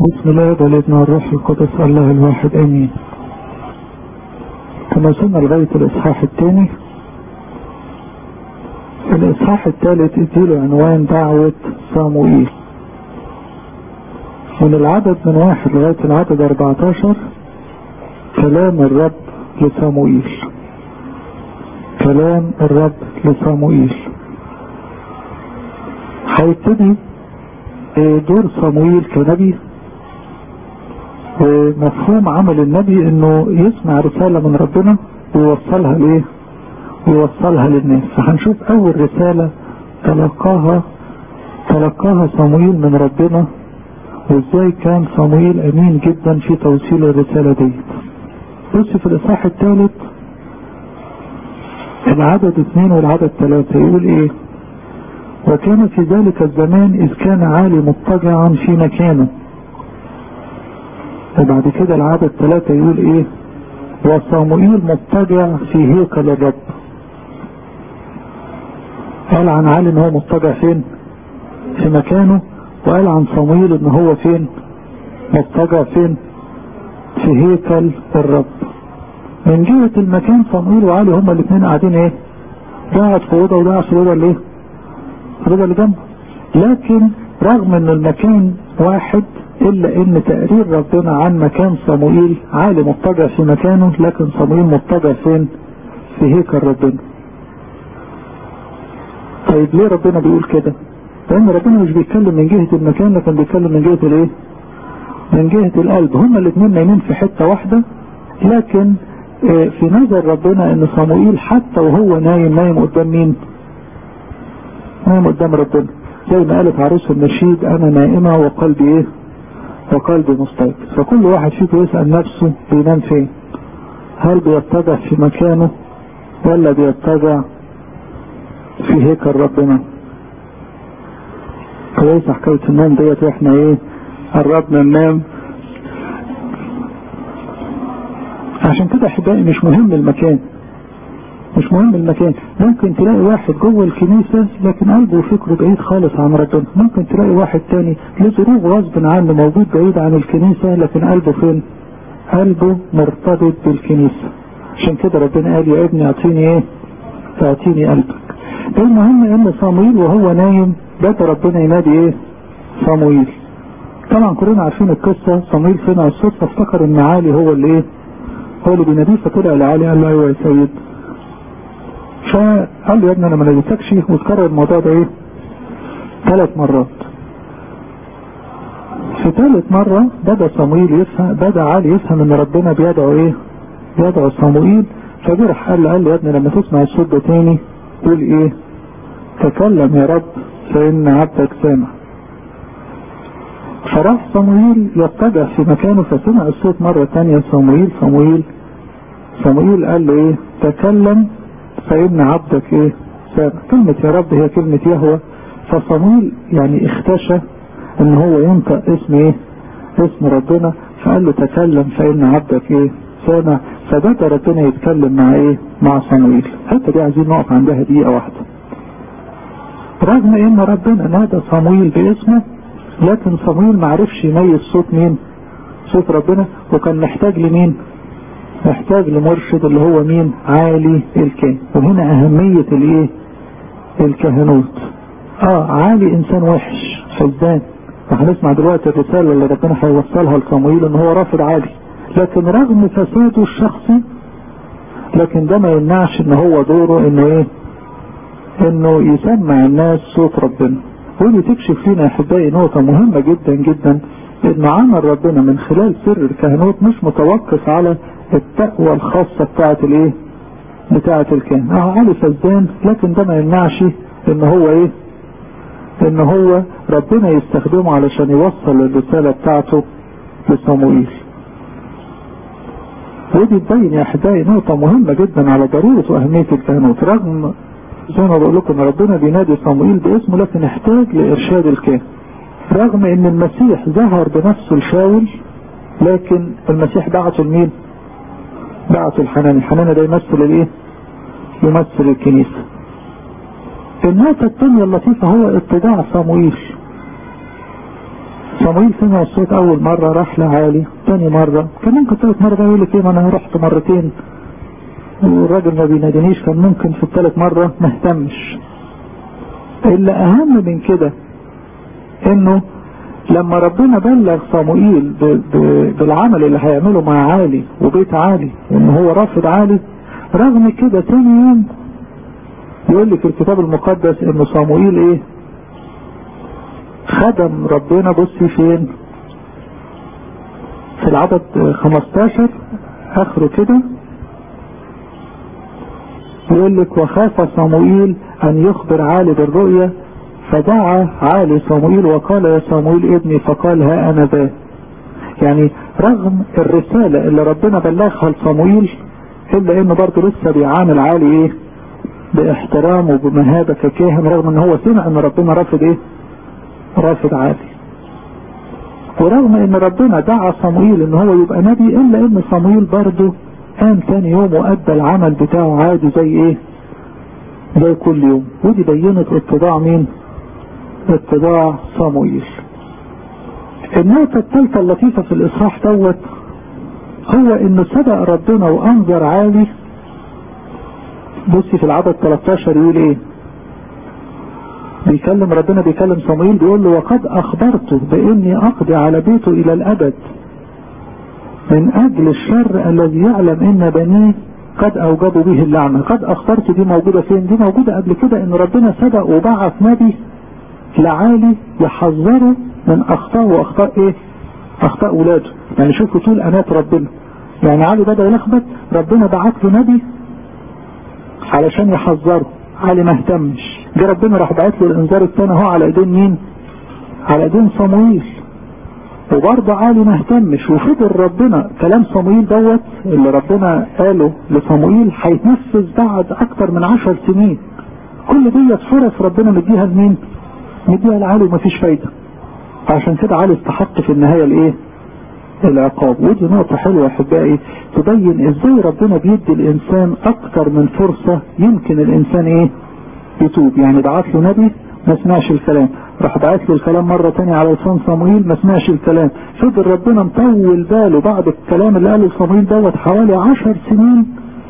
بسم الله والابن والروح القدس الله الواحد امين كما وصلنا لغاية الاصحاح الثاني الاصحاح الثالث اديله عنوان دعوة صاموئيل من العدد من واحد لغاية العدد 14 كلام الرب لصاموئيل كلام الرب لصاموئيل هيبتدي دور صمويل كنبي ومفهوم عمل النبي انه يسمع رسالة من ربنا ويوصلها ليه ويوصلها للناس فهنشوف اول رسالة تلقاها تلقاها صمويل من ربنا وازاي كان صمويل امين جدا في توصيل الرسالة دي بص في الاصحاح الثالث العدد اثنين والعدد ثلاثة يقول ايه وكان في ذلك الزمان إذ كان عالي مضطجعا في مكانه وبعد كده العدد ثلاثة يقول ايه وصاموئيل مضطجع في هيكل الرب قال عن عالي ان هو مضطجع فين في مكانه وقال عن صموئيل ان هو فين مضطجع فين في هيكل الرب من جهة المكان صموئيل وعلي هما الاثنين قاعدين ايه قاعد في اوضه وده في الاوضه اللي ايه الرضا اللي جنبه لكن رغم ان المكان واحد الا ان تقرير ربنا عن مكان صموئيل عالي مضطجع في مكانه لكن صموئيل مضطجع فين في هيكل ربنا طيب ليه ربنا بيقول كده لان ربنا مش بيتكلم من جهة المكان لكن بيتكلم من جهة الايه من جهة القلب هما الاثنين نايمين في حتة واحدة لكن في نظر ربنا ان صموئيل حتى وهو نايم نايم قدام مين نايم قدام ربنا زي ما قالت عروس النشيد انا نائمة وقلبي ايه وقلبي مستيقظ فكل واحد فيكم يسأل نفسه بينام فين هل بيتجع في مكانه ولا بيتجع في هيكل ربنا كويس حكاية النوم ديت واحنا ايه قربنا ننام عشان كده احبائي مش مهم المكان مش مهم المكان ممكن تلاقي واحد جوه الكنيسة لكن قلبه وفكره بعيد خالص عن ربنا ممكن تلاقي واحد تاني لظروف غصب عنه موجود بعيد عن الكنيسة لكن قلبه فين قلبه مرتبط بالكنيسة عشان كده ربنا قال يا ابني اعطيني ايه اعطيني قلبك المهم ان صمويل وهو نايم بدا ربنا ينادي ايه صمويل طبعا كلنا عارفين القصة صمويل سمع الصوت فافتكر ان عالي هو اللي ايه هو اللي بيناديه فطلع لعالي قال له ايوه يا سيد فقال له يا ابني انا ما ناديتكش وتكرر الموضوع ده ايه ثلاث مرات في ثالث مرة بدأ صموئيل يفهم بدأ علي يفهم ان ربنا بيدعو ايه بيدعو صموئيل فجرح قال له قال له يا ابني لما تسمع الصوت ده تاني قول ايه تكلم يا رب فان عبدك سامع فراح صموئيل يتجه في مكانه فسمع الصوت مرة تانية صموئيل صموئيل صموئيل قال له ايه تكلم فإن عبدك ايه سامع كلمة يا رب هي كلمة يهوى فصمويل يعني اختشى ان هو ينطق اسم ايه اسم ربنا فقال له تكلم فإن عبدك ايه سامع فبدأ ربنا يتكلم مع ايه مع صمويل الحته دي عايزين نقف عندها دقيقة واحدة رغم ان ربنا نادى صمويل باسمه لكن صمويل معرفش يميز صوت مين صوت ربنا وكان محتاج لمين محتاج لمرشد اللي هو مين عالي الكاهن وهنا اهمية الايه الكهنوت اه عالي انسان وحش فزان وهنسمع دلوقتي الرسالة اللي ربنا هيوصلها لصموئيل ان هو رافض عالي لكن رغم فساده الشخصي لكن ده ما يمنعش ان هو دوره انه ايه انه يسمع الناس صوت ربنا ودي تكشف لنا يا احبائي نقطة مهمة جدا جدا ان عمل ربنا من خلال سر الكهنوت مش متوقف على التقوى الخاصة بتاعت الايه بتاعت الكاهن اه علي فزان لكن ده ما يمنعش ان هو ايه ان هو ربنا يستخدمه علشان يوصل الرسالة بتاعته لصموئيل ودي تبين يا احبائي نقطة مهمة جدا على ضرورة واهمية الكهنوت رغم زي ما بقول لكم ربنا بينادي صموئيل باسمه لكن احتاج لارشاد الكاهن رغم ان المسيح ظهر بنفسه لشاول لكن المسيح بعته لمين بعته الحنان الحنان ده يمثل الايه يمثل الكنيسة النقطة الثانية اللطيفة هو اتباع صموئيل صمويل سمع الصوت اول مرة راح لعالي تاني مرة كان ممكن ثالث مرة يقول لك ايه ما انا رحت مرتين والراجل ما بينادينيش كان ممكن في الثالث مرة ما اهتمش اللي اهم من كده انه لما ربنا بلغ صموئيل بالعمل اللي هيعمله مع عالي وبيت عالي وان هو رافض عالي رغم كده تاني يوم يقول لي في الكتاب المقدس ان صموئيل ايه خدم ربنا بصي فين في العدد 15 اخره كده يقول لك وخاف صموئيل ان يخبر عالي بالرؤيا فدعا عالي صموئيل وقال يا صموئيل ابني فقال ها انا ذا يعني رغم الرسالة اللي ربنا بلغها لصموئيل الا انه برضه لسه بيعامل عالي ايه باحترام وبمهابة ككاهن رغم ان هو سمع ان ربنا رافض ايه رافض عالي ورغم ان ربنا دعا صموئيل ان هو يبقى نبي الا ان صموئيل برضه قام تاني يوم وادى العمل بتاعه عادي زي ايه زي كل يوم ودي بينت اتباع مين اتباع صموئيل النقطة الثالثة اللطيفة في الاصحاح دوت هو انه سبق ربنا وانظر عالي بصي في العدد 13 يقول ايه بيكلم ربنا بيكلم صموئيل بيقول له وقد اخبرته باني اقضي على بيته الى الابد من اجل الشر الذي يعلم ان بنيه قد اوجبوا به اللعنة قد اخبرت دي موجودة فين دي موجودة قبل كده ان ربنا سبق وبعث نبي لعالي يحذره من اخطاء واخطاء ايه اخطاء ولاده يعني شوفوا طول انات ربنا يعني علي بدأ يلخبط ربنا بعت له نبي علشان يحذره علي ما اهتمش جه ربنا راح بعت له الانذار الثاني اهو على ايدين مين على ايدين صموئيل وبرضه عالي ما اهتمش وفضل ربنا كلام صموئيل دوت اللي ربنا قاله لصموئيل هيتنفذ بعد اكتر من عشر سنين كل ديت فرص ربنا مديها لمين مديها لعالي ومفيش فايده عشان كده علي استحق في النهايه الايه العقاب ودي نقطة حلوة احبائي تبين ازاي ربنا بيدي الانسان اكتر من فرصة يمكن الانسان ايه يتوب يعني بعت له نبي ما سمعش الكلام راح بعت له الكلام مرة تانية على لسان صموئيل ما سمعش الكلام فضل ربنا مطول باله بعد الكلام اللي قاله صموئيل دوت حوالي عشر سنين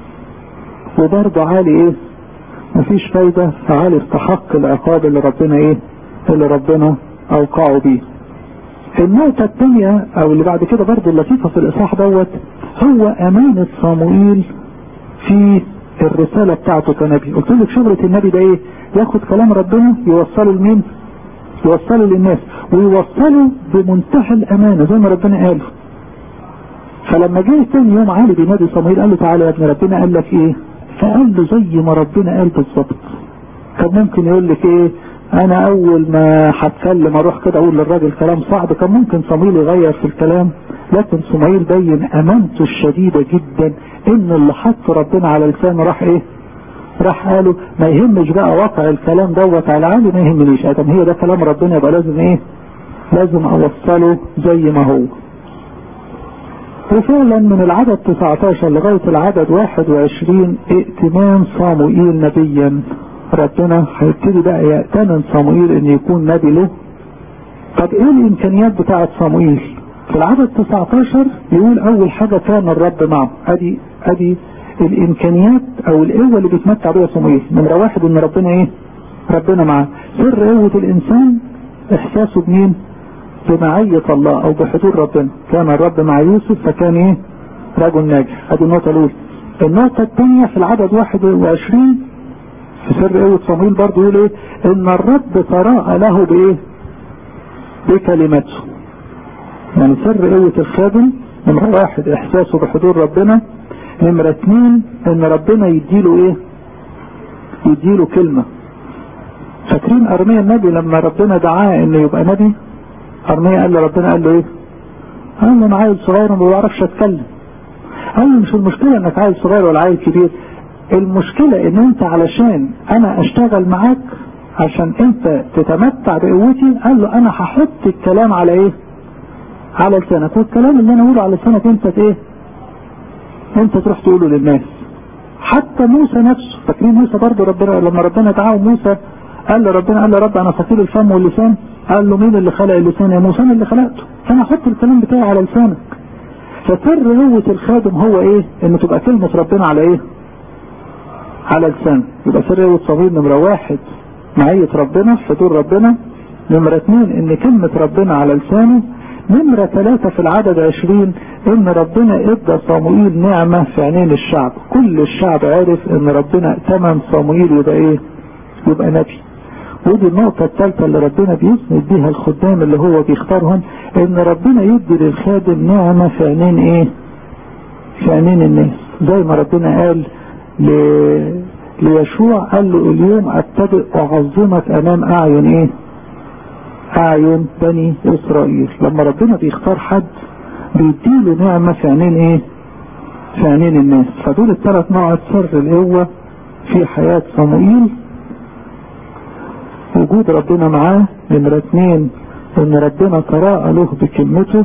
وبرضه عالي ايه مفيش فايدة فعالي استحق العقاب اللي ربنا ايه اللي ربنا اوقعه بيه النقطة الثانية او اللي بعد كده برضه اللطيفة في الاصحاح دوت هو امانة صموئيل في الرسالة بتاعته كنبي قلت لك شغلة النبي ده ايه ياخد كلام ربنا يوصله لمين يوصله للناس ويوصله بمنتهى الامانة زي ما ربنا قال فلما جه تاني يوم عالي بينادي صموئيل قال له تعالى يا ابن ربنا قال لك ايه فقال له زي ما ربنا قال بالظبط كان ممكن يقول لك ايه انا اول ما هتكلم اروح كده اقول للراجل كلام صعب كان ممكن صموئيل يغير في الكلام لكن صموئيل بين امانته الشديدة جدا ان اللي حط ربنا على لسانه راح ايه راح قاله ما يهمش بقى واقع الكلام دوت على عالي ما يهمنيش ادم هي ده كلام ربنا يبقى لازم ايه لازم اوصله زي ما هو وفعلا من العدد 19 لغاية العدد 21 ائتمان صاموئيل نبيا ربنا هيبتدي بقى يأتمن صاموئيل ان يكون نبي له طب ايه الامكانيات بتاعت صاموئيل في العدد 19 يقول اول حاجة كان الرب معه ادي ادي الامكانيات او القوة اللي بيتمتع بيها صموئيل نمرة واحد ان ربنا ايه ربنا معاه سر قوة الانسان احساسه بمين بمعية الله او بحضور ربنا كان الرب مع يوسف فكان ايه رجل ناجح ادي النقطة الاولى النقطة الثانية في العدد 21 في سر قوة صموئيل برضه يقول ايه ان الرب تراءى له بايه بكلمته يعني سر قوة الخادم نمرة واحد احساسه بحضور ربنا نمرة اتنين ان ربنا يديله ايه يديله كلمة فاكرين ارميا النبي لما ربنا دعاه انه يبقى نبي ارميا قال له ربنا قال له ايه قال له انا عيل صغير وما بعرفش اتكلم قال له مش المشكلة انك عيل صغير ولا عيل كبير المشكلة ان انت علشان انا اشتغل معاك عشان انت تتمتع بقوتي قال له انا هحط الكلام على ايه على لسانك والكلام اللي انا اقوله على لسانك انت ايه انت تروح تقوله للناس حتى موسى نفسه فاكرين موسى برضه ربنا لما ربنا دعاه موسى قال له ربنا قال له رب انا ثقيل الفم واللسان قال له مين اللي خلق اللسان يا موسى انا اللي خلقته فانا احط الكلام بتاعي على لسانك فسر قوة الخادم هو ايه ان تبقى كلمة ربنا على ايه على لسانه يبقى سر قوة صغير نمرة واحد معية ربنا حضور ربنا نمرة اثنين ان كلمة ربنا على لسانه نمرة ثلاثة في العدد عشرين ان ربنا ادى صموئيل نعمة في عينين الشعب كل الشعب عرف ان ربنا ائتمن صموئيل يبقى ايه يبقى نبي ودي النقطة الثالثة اللي ربنا بيسند بيها الخدام اللي هو بيختارهم ان ربنا يدي للخادم نعمة في عينين ايه في عينين الناس زي ما ربنا قال ل... ليشوع قال له اليوم ابتدئ اعظمك امام اعين ايه اعين بني اسرائيل لما ربنا بيختار حد بيديله نعمة في عينين ايه في عينين الناس فدول الثلاث نوع سر القوة في حياة صموئيل وجود ربنا معاه نمرة اثنين ان ربنا تراءى له بكلمته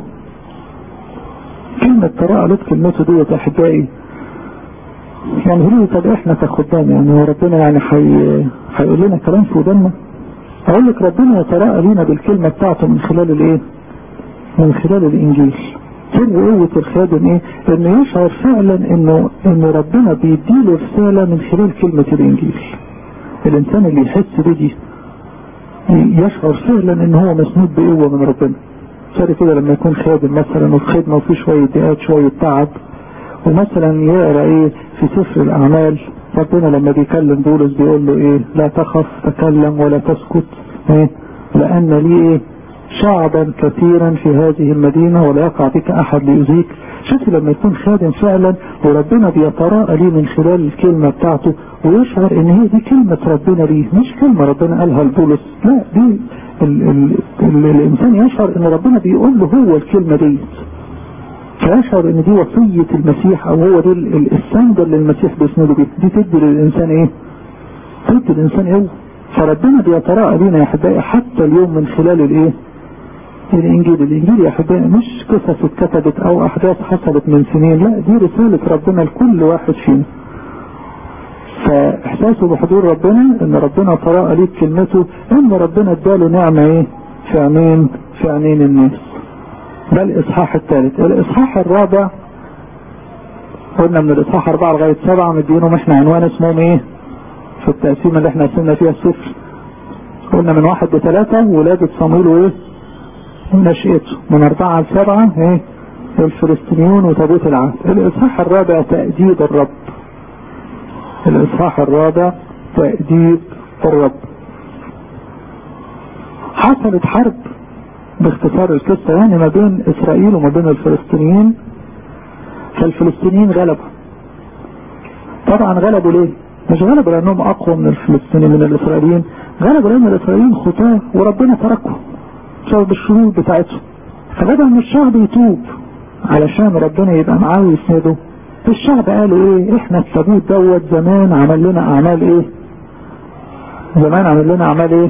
كلمة تراءى له بكلمته دي احبائي يعني هو طب احنا كخدام يعني هو ربنا يعني حي... هيقول لنا كلام في ودنا اقول لك ربنا يتراءى لينا بالكلمة بتاعته من خلال الايه من خلال الانجيل سر قوة الخادم ايه انه يشعر فعلا انه انه ربنا بيديله رسالة من خلال كلمة الانجيل الانسان اللي يحس بدي يشعر فعلا ان هو مسنود بقوة من ربنا فرق كده لما يكون خادم مثلا وفي خدمة وفي شوية دقات شوية تعب ومثلا يقرا ايه في سفر الاعمال ربنا لما بيكلم بولس بيقول له ايه لا تخف تكلم ولا تسكت ايه لان لي ايه شعبا كثيرا في هذه المدينة ولا يقع بك احد ليؤذيك شوف لما يكون خادم فعلا وربنا بيتراءى ليه من خلال الكلمة بتاعته ويشعر ان هي دي كلمة ربنا ليه مش كلمة ربنا قالها لبولس لا دي ال ال ال الانسان يشعر ان ربنا بيقول له هو الكلمة دي فيشعر ان دي وصية المسيح او هو دي السند اللي المسيح بيسنده بيه دي تدي للانسان ايه تدي للانسان ايه فربنا بيتراءى لينا يا احبائي حتى اليوم من خلال الايه الانجيل الانجيل يا احبائي مش قصص اتكتبت او احداث حصلت من سنين لا دي رسالة ربنا لكل واحد فينا فاحساسه بحضور ربنا ان ربنا تراءى ليك كلمته ان ربنا اداله نعمة ايه في عينين في عينين الناس ده الاصحاح الثالث الاصحاح الرابع قلنا من الاصحاح اربعة لغاية سبعة مدينهم احنا عنوان اسمهم ايه في التقسيمة اللي احنا قسمنا فيها الصفر قلنا من واحد لثلاثة ولادة صمويل وايه ونشئته من اربعة لسبعة ايه الفلسطينيون وتابوت العهد الاصحاح الرابع تأديب الرب الاصحاح الرابع تأديب الرب حصلت حرب باختصار القصة يعني ما بين اسرائيل وما بين الفلسطينيين فالفلسطينيين غلبوا طبعا غلبوا ليه مش غلبوا لانهم اقوى من الفلسطينيين من الاسرائيليين غلبوا لان الاسرائيليين خطاة وربنا تركهم بسبب الشرور بتاعتهم فبدأ ان الشعب يتوب علشان ربنا يبقى معاه ويسنده الشعب قالوا ايه احنا التابوت دوت زمان عمل لنا اعمال ايه زمان عمل لنا اعمال ايه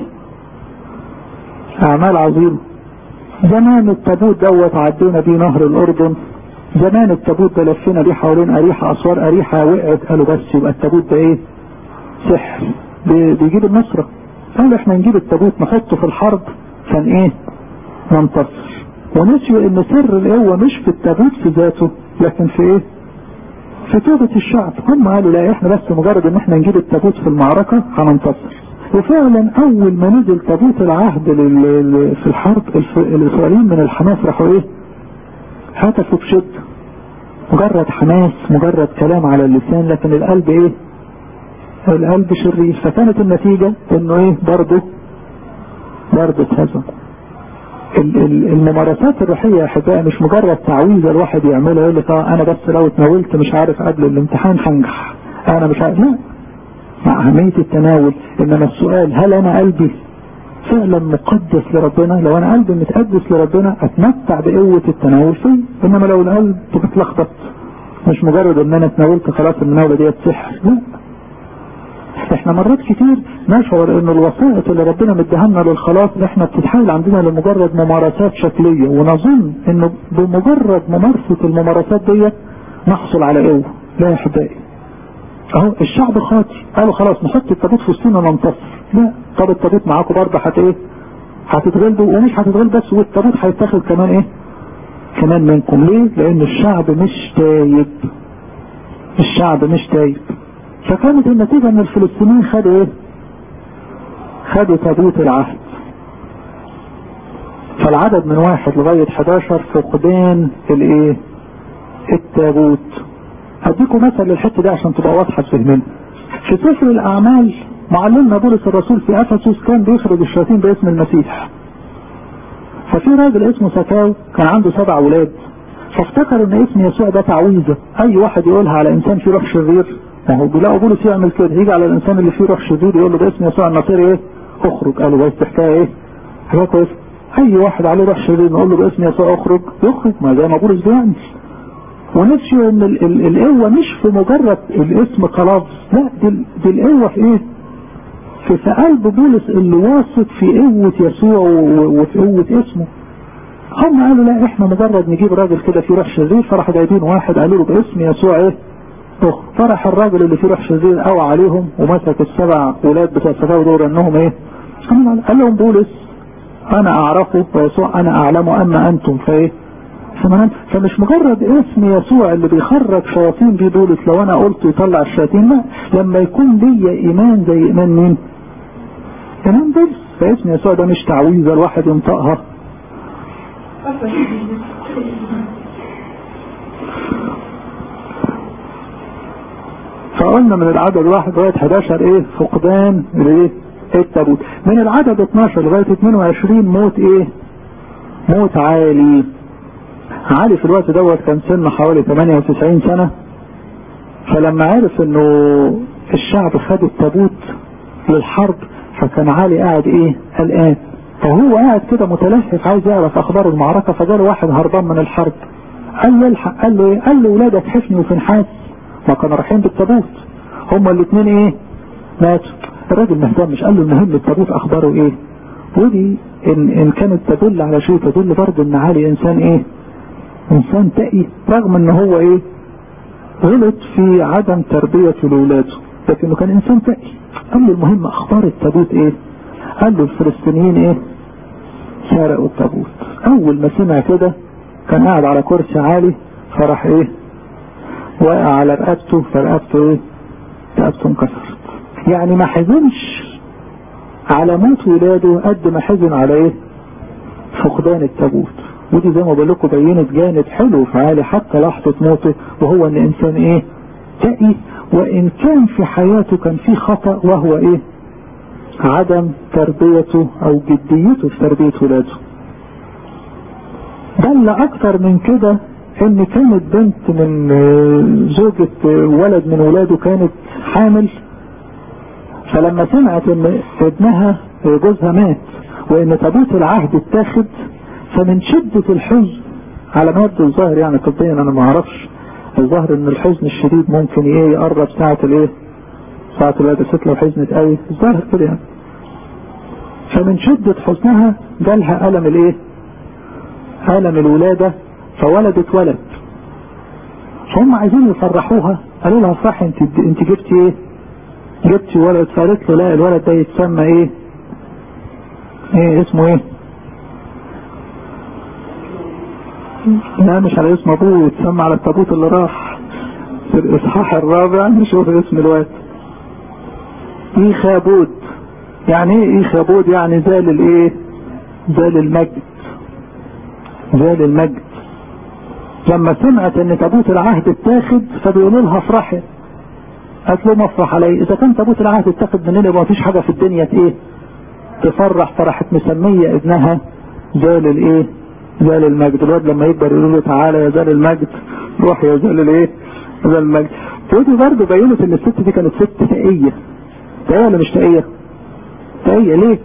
اعمال عظيمة زمان التابوت دوت عدينا بيه نهر الاردن زمان التابوت ده لفينا بيه حوالين اريحة اسوار اريحة وقعت قالوا بس يبقى التابوت ده ايه سحر بيجيب النصرة قالوا احنا نجيب التابوت نحطه في الحرب عشان ايه ننتصر ونسيوا ان سر القوة مش في التابوت في ذاته لكن في ايه في توبة الشعب هم قالوا لا احنا بس مجرد ان احنا نجيب التابوت في المعركة هننتصر وفعلا اول ما نزل تابوت العهد في الحرب الاسرائيليين من الحماس راحوا ايه هتفوا بشدة مجرد حماس مجرد كلام على اللسان لكن القلب ايه القلب شرير فكانت النتيجة انه ايه برضه برضه اتهزم الممارسات الروحية يا احبائي مش مجرد تعويذة الواحد يعملها يقول لك اه انا بس لو اتناولت مش عارف قبل الامتحان هنجح انا مش عارف لا مع اهمية التناول انما السؤال هل انا قلبي فعلا مقدس لربنا لو انا قلبي متقدس لربنا اتمتع بقوة التناول فيه انما لو القلب بتتلخبط مش مجرد ان انا اتناولت خلاص المناولة ديت سحر لا احنا مرات كتير نشعر ان الوسائط اللي ربنا مديها للخلاص احنا بتتحول عندنا لمجرد ممارسات شكلية ونظن انه بمجرد ممارسة الممارسات ديت نحصل على قوة لا يا احبائي اهو الشعب خاطي قالوا خلاص نحط التابوت في وسطنا ننتصر لا طب التابوت معاكم برضه هت ايه هتتغلبوا ومش هتتغلبوا بس والتابوت هيتاخد كمان ايه كمان منكم ليه لان الشعب مش تايب الشعب مش تايب فكانت النتيجة ان الفلسطينيين خدوا ايه خدوا تابوت العهد فالعدد من واحد لغاية 11 فقدان الايه التابوت هديكم مثل للحته دي عشان تبقى واضحه في ذهننا في سفر الاعمال معلمنا بولس الرسول في افسس كان بيخرج الشياطين باسم المسيح ففي راجل اسمه سكاو كان عنده سبع ولاد فافتكر ان اسم يسوع ده تعويذه اي واحد يقولها على انسان فيه روح شرير ما هو بيلاقوا بولس يعمل كده يجي على الانسان اللي فيه روح شرير يقول له باسم يسوع النصيري ايه اخرج قالوا بس حكايه ايه حاجه كويسه اي واحد عليه روح شرير نقول له باسم يسوع اخرج يخرج ما زي ما بولس بيعمل ونفسي ان ال ال القوة مش في مجرد الاسم كلفظ لا دي, دي القوة في ايه في, في قلب بولس اللي واثق في قوة يسوع وفي قوة اسمه هم قالوا لا احنا مجرد نجيب راجل كده فيه روح شرير فراحوا جايبين واحد قالوا له باسم يسوع ايه فرح الراجل اللي فيه روح شرير قوى عليهم ومسك السبع ولاد بتوع السفاوي دول انهم ايه قال لهم بولس انا اعرفه ويسوع انا اعلمه اما انتم فايه فمش مجرد اسم يسوع اللي بيخرج شياطين بيه بولس لو انا قلت يطلع الشياطين لا لما يكون ليا ايمان زي ايمان مين ايمان بولس فاسم يسوع ده مش تعويذه الواحد ينطقها فقلنا من العدد واحد لغايه 11 ايه فقدان الايه التابوت من العدد 12 لغايه 22 موت ايه موت عالي علي في الوقت دوت كان سنه حوالي 98 سنة فلما عرف انه الشعب خد التابوت للحرب فكان علي قاعد ايه قلقان فهو قاعد كده متلهف عايز يعرف اخبار المعركة فجاله واحد هربان من الحرب قال له الحق قال له ايه قال له ولادك حفني وفنحاس ما كانوا رايحين بالتابوت هما الاثنين ايه ماتوا الراجل ما اهتمش قال له المهم التابوت اخباره ايه ودي ان, إن كانت تدل على شيء تدل برضه ان علي انسان ايه انسان تقي رغم ان هو ايه غلط في عدم تربية لاولاده لكنه كان انسان تقي قال له المهم اخبار التابوت ايه قال له الفلسطينيين ايه سرقوا التابوت اول ما سمع كده كان قاعد على كرسي عالي فراح ايه وقع على رقبته فرقبته ايه رقبته انكسرت يعني ما حزنش على موت ولاده قد ما حزن على ايه فقدان التابوت ودي زي ما بقول لكم بينت جانب حلو في عالي حتى لحظة موته وهو ان انسان ايه تقي وان كان في حياته كان في خطأ وهو ايه عدم تربيته او جديته في تربية ولاده دل اكتر من كده ان كانت بنت من زوجة ولد من ولاده كانت حامل فلما سمعت ان ابنها جوزها مات وان تابوت العهد اتاخد فمن شدة الحزن على ما يبدو الظاهر يعني طبيا انا ما اعرفش الظاهر ان الحزن الشديد ممكن ايه يقرب ساعة الايه ساعة الولادة ست لو حزنت قوي الظاهر كده يعني فمن شدة حزنها جالها ألم الايه ألم الولادة فولدت ولد فهم عايزين يفرحوها قالوا لها صح انت انت جبتي ايه جبتي ولد فقالت له لا الولد ده يتسمى ايه ايه اسمه ايه لا مش على اسم ابوه يتسمى على التابوت اللي راح في الاصحاح الرابع نشوف اسم الواد ايخابود يعني ايه ايخابود يعني زال الايه زال المجد زال المجد لما سمعت ان تابوت العهد اتاخد فبيقولوا لها افرحي قالت لهم افرح علي اذا كان تابوت العهد اتاخد مننا يبقى مفيش حاجه في الدنيا ايه تفرح فرحت مسميه ابنها زال الايه زال المجد الواد لما يكبر يقولوا له تعالى يا زال المجد روح يا زال الايه زال المجد ودي برضه بينت ان الست دي كانت ست تقيه تقيه ولا مش تقيه تقيه ليه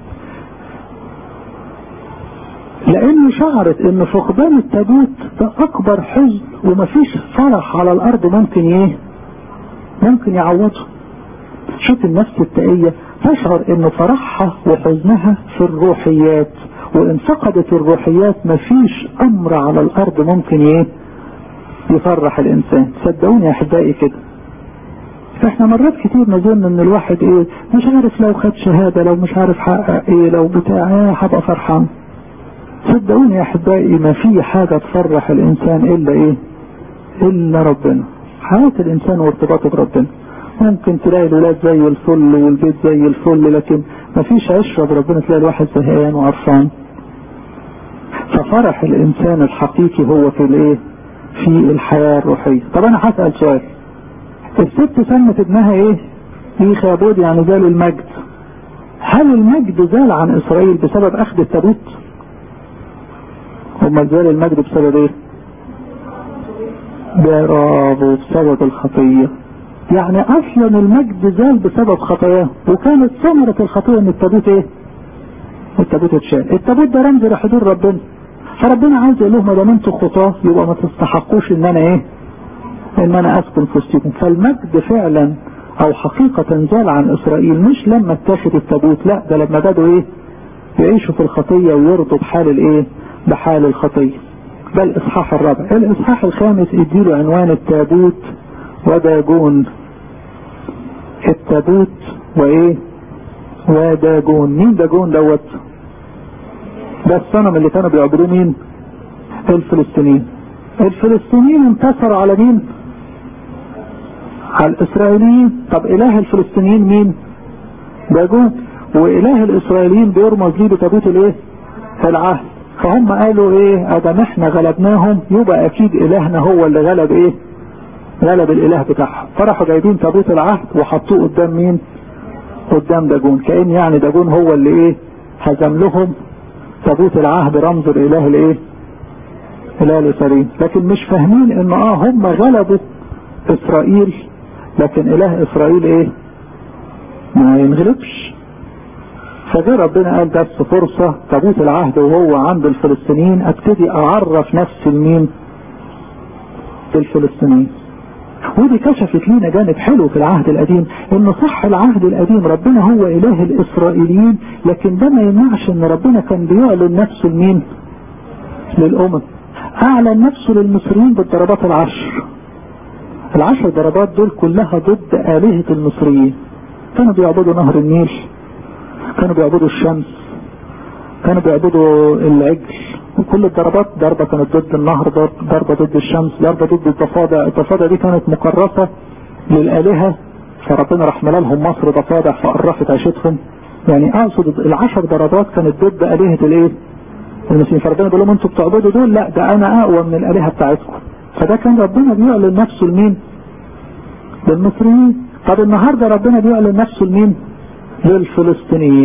لان شعرت ان فقدان التابوت ده اكبر حزن ومفيش فرح على الارض ممكن ايه ممكن يعوضه شوف النفس التقية تشعر ان فرحها وحزنها في الروحيات وان فقدت الروحيات مفيش امر على الارض ممكن ايه يفرح الانسان صدقوني يا احبائي كده احنا مرات كتير نظن ان الواحد ايه مش عارف لو خد شهادة لو مش عارف حقق ايه لو بتاع ايه هبقى فرحان صدقوني يا احبائي ما في حاجة تفرح الانسان الا ايه الا ربنا حياة الانسان وارتباطه بربنا ممكن تلاقي الولاد زي الفل والبيت زي الفل لكن ما فيش عشرة بربنا تلاقي الواحد زهقان وعرفان ففرح الانسان الحقيقي هو في الايه في الحياة الروحية طب انا هسأل سؤال الست سمت ابنها ايه ايخابود يعني زال المجد هل المجد زال عن اسرائيل بسبب اخذ التابوت امال زال المجد بسبب ايه برافو بسبب الخطية يعني اصلا المجد زال بسبب خطاياه وكانت ثمرة الخطية ان التابوت ايه التابوت اتشال التابوت ده رمز لحضور ربنا فربنا عايز يقول لهم ما دام انتوا خطاه يبقى ما تستحقوش ان انا ايه ان انا اسكن في وسطكم فالمجد فعلا او حقيقة زال عن اسرائيل مش لما اتاخد التابوت لا ده لما بدوا ايه يعيشوا في الخطية ويرضوا بحال الايه بحال الخطية ده الاصحاح الرابع الاصحاح الخامس اديله عنوان التابوت وداجون التابوت وايه وداجون مين داجون دوت ده الصنم اللي كانوا بيعبدوه مين الفلسطينيين الفلسطينيين انتصروا على مين على الاسرائيليين طب اله الفلسطينيين مين داجون واله الاسرائيليين بيرمز ليه بتابوت الايه العهد فهم قالوا ايه ادم احنا غلبناهم يبقى اكيد الهنا هو اللي غلب ايه غلب الاله بتاعهم فراحوا جايبين تابوت العهد وحطوه قدام مين قدام داجون كأن يعني داجون هو اللي ايه هزم لهم تابوت العهد رمز الاله الايه اله الاسرائيل لكن مش فاهمين ان اه هم غلبوا اسرائيل لكن اله اسرائيل ايه ما ينغلبش فجاء ربنا قال بس فرصة تابوت العهد وهو عند الفلسطينيين ابتدي اعرف نفسي لمين الفلسطينيين ودي كشفت لينا جانب حلو في العهد القديم ان صح العهد القديم ربنا هو اله الاسرائيليين لكن ده ما يمنعش ان ربنا كان بيعلن نفسه لمين للامم اعلن نفسه للمصريين بالضربات العشر العشر ضربات دول كلها ضد آلهة المصريين كانوا بيعبدوا نهر النيل كانوا بيعبدوا الشمس كانوا بيعبدوا العجل وكل الضربات ضربة كانت ضد النهر ضربة ضد الشمس ضربة ضد الضفادع الضفادع دي كانت مكرسة للآلهة فربنا راح لهم مصر ضفادع فقرفت عيشتهم يعني اقصد العشر ضربات كانت ضد آلهة الايه المسلمين فربنا بيقول لهم انتوا بتعبدوا دول لا ده انا اقوى من الآلهة بتاعتكم فده كان ربنا بيعلن نفسه لمين للمصريين طب النهاردة ربنا بيعلن نفسه لمين للفلسطينيين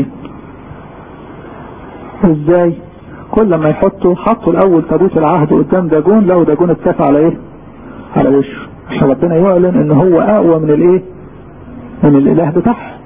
ازاي كل ما يحطوا حطوا الاول تابوت العهد قدام داجون لو داجون اتكفى على ايه على وشه عشان ربنا يعلن ان هو اقوى من الايه من الاله بتاعهم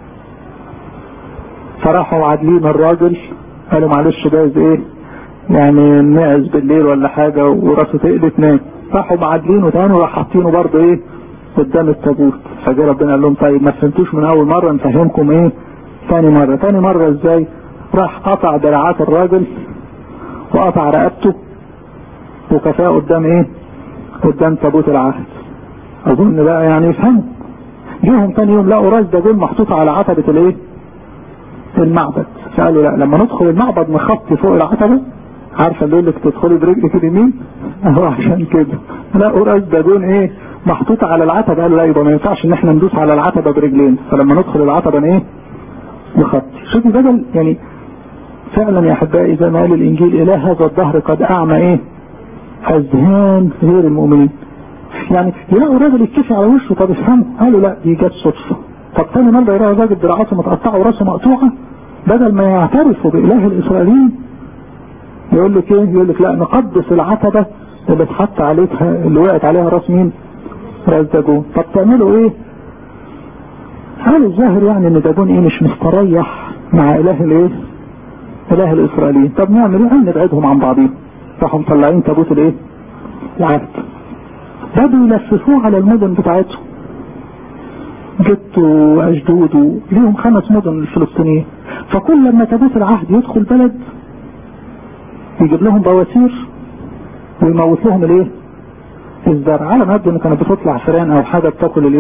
فراحوا عادلين الراجل قالوا معلش جايز ايه يعني نعز بالليل ولا حاجة وراسه تقلت نام راحوا معادلينه تاني وراح حاطينه برضه ايه قدام التابوت فجاء ربنا قال لهم طيب ما فهمتوش من اول مرة نفهمكم ايه تاني مرة تاني مرة ازاي راح قطع دراعات الراجل وقطع رقبته وكفاه قدام ايه قدام تابوت العهد اظن بقى يعني يفهموا جيهم تاني يوم لقوا راس داجون محطوط على عتبة الايه المعبد فقالوا لا لما ندخل المعبد نخطي فوق العتبة عارفه اللي يقول لك تدخلي برجلك اليمين اهو عشان كده لقوا راس داجون ايه محطوطة على العتبة قالوا لا يبقى ما ينفعش ان احنا ندوس على العتبة برجلين فلما ندخل العتبة ايه نخطي شوفوا بدل يعني فعلا يا احبائي زي ما قال الانجيل اله هذا الظهر قد اعمى ايه اذهان غير المؤمنين يعني يلاقوا راجل يتكفي على وشه طب افهموا قالوا لا دي جت صدفه طب تاني مره يلاقوا راجل دراعاته متقطعه وراسه مقطوعه بدل ما يعترفوا باله الاسرائيليين يقول لك ايه يقول لك لا نقدس العتبه اللي اتحط عليها اللي وقعت عليها راس مين راس داجون طب تعملوا ايه قالوا الظاهر يعني ان داجون ايه مش مستريح مع اله الايه اله الاسرائيليين طب نعمل ايه نبعدهم عن بعضهم راحوا مطلعين تابوت الايه العهد بدوا يلففوه على المدن بتاعتهم جدو واجدود ليهم خمس مدن الفلسطينيين فكل لما تابوت العهد يدخل بلد يجيب لهم بواسير ويموت لهم الايه الزرع على ما يبدو ان كانت بتطلع فئران او حاجه بتاكل الايه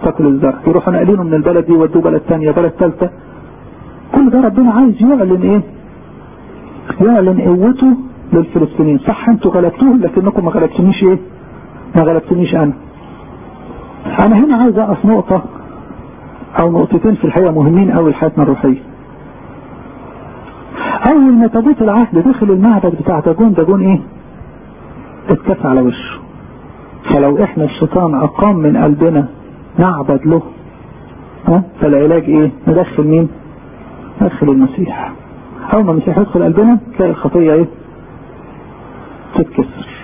تاكل الزرع يروحوا ناقلينه من البلد دي يودوه بلد ثانيه بلد ثالثه كل ده ربنا عايز يعلن ايه يعلن قوته للفلسطينيين صح انتوا غلبتوهم لكنكم ما غلبتونيش ايه ما غلبتونيش انا انا هنا عايز اقف نقطة او نقطتين في الحقيقة مهمين قوي لحياتنا الروحية اول ما تابوت العهد دخل المعبد بتاع داجون داجون ايه اتكف على وشه فلو احنا الشيطان اقام من قلبنا معبد له ها فالعلاج ايه ندخل مين ندخل المسيح اول ما المسيح يدخل قلبنا تلاقي الخطية ايه تتكسر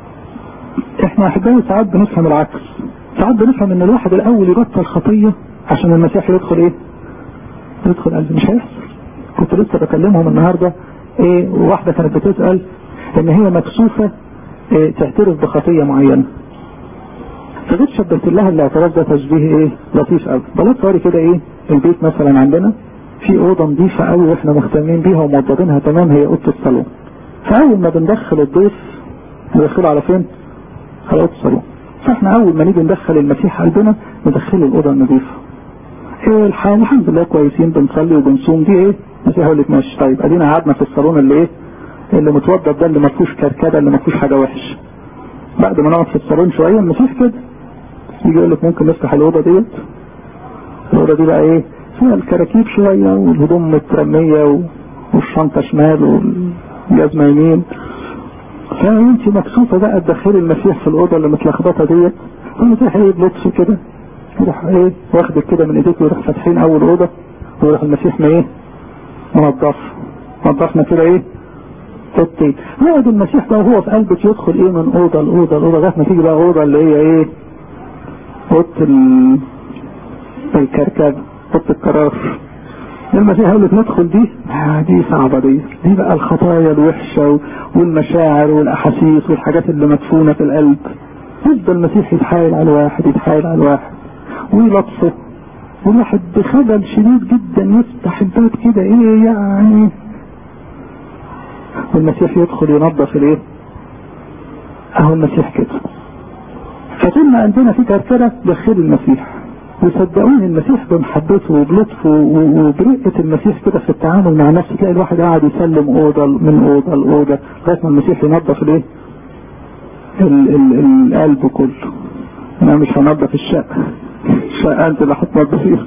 احنا احبائي ساعات بنفهم العكس ساعات بنفهم ان الواحد الاول يبطل خطية عشان المسيح يدخل ايه يدخل قلبه مش هيحصل كنت لسه بكلمهم النهاردة ايه واحدة كانت بتسأل ان هي مكسوفة ايه تعترف بخطية معينة فجيت شبهت لها الاعتراف ده تشبيه ايه لطيف قوي بلاش صاري كده ايه البيت مثلا عندنا في اوضه نظيفه قوي واحنا مهتمين بيها وموضبينها تمام هي اوضه الصالون فاول ما بندخل الضيف ندخله على فين؟ على اوضه الصالون فاحنا اول ما نيجي ندخل المسيح قلبنا ندخله الاوضه النظيفه ايه الحال الحمد لله كويسين بنصلي وبنصوم دي ايه المسيح يقول لك ماشي طيب ادينا قعدنا في الصالون اللي ايه اللي متوضب ده اللي ما فيهوش كركبه اللي ما فيهوش حاجه وحشه بعد ما نقعد في الصالون شويه المسيح كده يجي يقول لك ممكن نفتح الاوضه ديت الاوضه دي بقى ايه فيها الكراكيب شويه والهدوم مترميه والشنطه شمال والجزمه يمين فانت مكسوفه بقى تدخلي المسيح في الاوضه اللي متلخبطه ديت المسيح ايه بلطف كده يروح ايه واخدك كده من ايديك ويروح فاتحين اول اوضه ويروح المسيح ما ايه منظف نظفنا كده ايه اوضتين يقعد المسيح بقى وهو في قلبك يدخل ايه من اوضه لاوضه لاوضه لغايه ما تيجي بقى اوضه اللي هي ايه اوضه الكركبه اوضه القرار المسيح يقول لك ندخل دي آه دي صعبه دي دي بقى الخطايا الوحشه والمشاعر والاحاسيس والحاجات اللي مدفونه في القلب يفضل المسيح يتحايل على الواحد يتحايل على الواحد ويلطفه والواحد بخجل شديد جدا يفتح الباب كده ايه يعني والمسيح يدخل ينظف الايه اهو المسيح كده فطول ما عندنا في كركره دخل المسيح وصدقوني المسيح بمحبته وبلطفه وبرقة المسيح كده في التعامل مع نفسه تلاقي الواحد قاعد يسلم اوضه من اوضه لاوضه لغايه ما المسيح ينظف الايه؟ القلب كله انا مش هنظف الشقه الشقه انت اللي هتنظفيها